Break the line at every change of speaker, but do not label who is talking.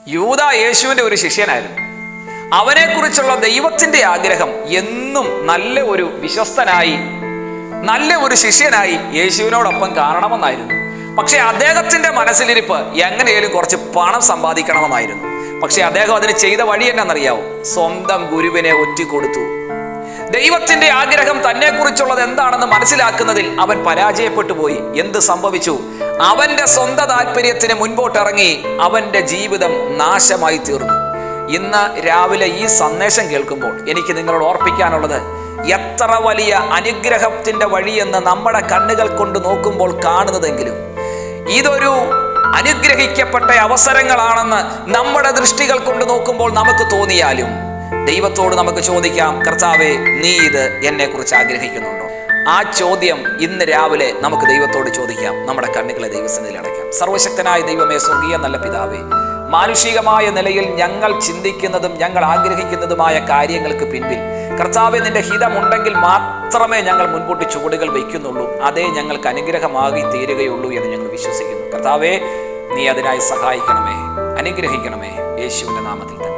യൂത യേശുവിൻ്റെ ഒരു ശിഷ്യനായിരുന്നു അവനെക്കുറിച്ചുള്ള ദൈവത്തിൻ്റെ ആഗ്രഹം എന്നും നല്ല ഒരു വിശ്വസ്തനായി നല്ല ഒരു ശിഷ്യനായി യേശുവിനോടൊപ്പം കാണണമെന്നായിരുന്നു പക്ഷെ അദ്ദേഹത്തിന്റെ മനസ്സിലിരിപ്പ് എങ്ങനെയാലും കുറച്ച് പണം സമ്പാദിക്കണമെന്നായിരുന്നു പക്ഷെ അദ്ദേഹം അതിന് ചെയ്ത വഴി എന്നറിയാവോ സ്വന്തം ഗുരുവിനെ ഒറ്റിക്കൊടുത്തു ദൈവത്തിന്റെ ആഗ്രഹം തന്നെ കുറിച്ചുള്ളത് എന്താണെന്ന് മനസ്സിലാക്കുന്നതിൽ അവൻ പരാജയപ്പെട്ടു പോയി എന്ത് സംഭവിച്ചു അവന്റെ സ്വന്തം താല്പര്യത്തിന് മുൻപോട്ടിറങ്ങി അവന്റെ ജീവിതം നാശമായി തീർന്നു ഇന്ന് രാവിലെ ഈ സന്ദേശം കേൾക്കുമ്പോൾ എനിക്ക് നിങ്ങളോട് ഓർപ്പിക്കാനുള്ളത് എത്ര വലിയ അനുഗ്രഹത്തിന്റെ വഴിയെന്ന് നമ്മുടെ കണ്ണുകൾ കൊണ്ട് നോക്കുമ്പോൾ കാണുന്നതെങ്കിലും ഇതൊരു അനുഗ്രഹിക്കപ്പെട്ട അവസരങ്ങളാണെന്ന് നമ്മുടെ ദൃഷ്ടികൾ കൊണ്ട് നോക്കുമ്പോൾ നമുക്ക് തോന്നിയാലും ദൈവത്തോട് നമുക്ക് ചോദിക്കാം കർത്താവെ നീ ഇത് എന്നെ കുറിച്ച് ആഗ്രഹിക്കുന്നുണ്ടോ ആ ചോദ്യം ഇന്ന് രാവിലെ നമുക്ക് ദൈവത്തോട് ചോദിക്കാം നമ്മുടെ കണ്ണുകളെ ദൈവസന്നിധിയിൽ അടയ്ക്കാം സർവശക്തനായ ദൈവമേ സ്വർഗീയ നല്ല പിതാവേ മാനുഷികമായ നിലയിൽ ഞങ്ങൾ ചിന്തിക്കുന്നതും ഞങ്ങൾ ആഗ്രഹിക്കുന്നതുമായ കാര്യങ്ങൾക്ക് പിൻപിൽ കർത്താവെ നിന്റെ ഹിതമുണ്ടെങ്കിൽ മാത്രമേ ഞങ്ങൾ മുൻപോട്ട് ചുവടുകൾ വയ്ക്കുന്നുള്ളൂ അതേ ഞങ്ങൾക്ക് അനുഗ്രഹമാകി തീരുകയുള്ളൂ എന്ന് ഞങ്ങൾ വിശ്വസിക്കുന്നു കർത്താവെ നീ അതിനായി സഹായിക്കണമേ അനുഗ്രഹിക്കണമേ യേശുവിന്റെ നാമത്തിൽ തന്നെ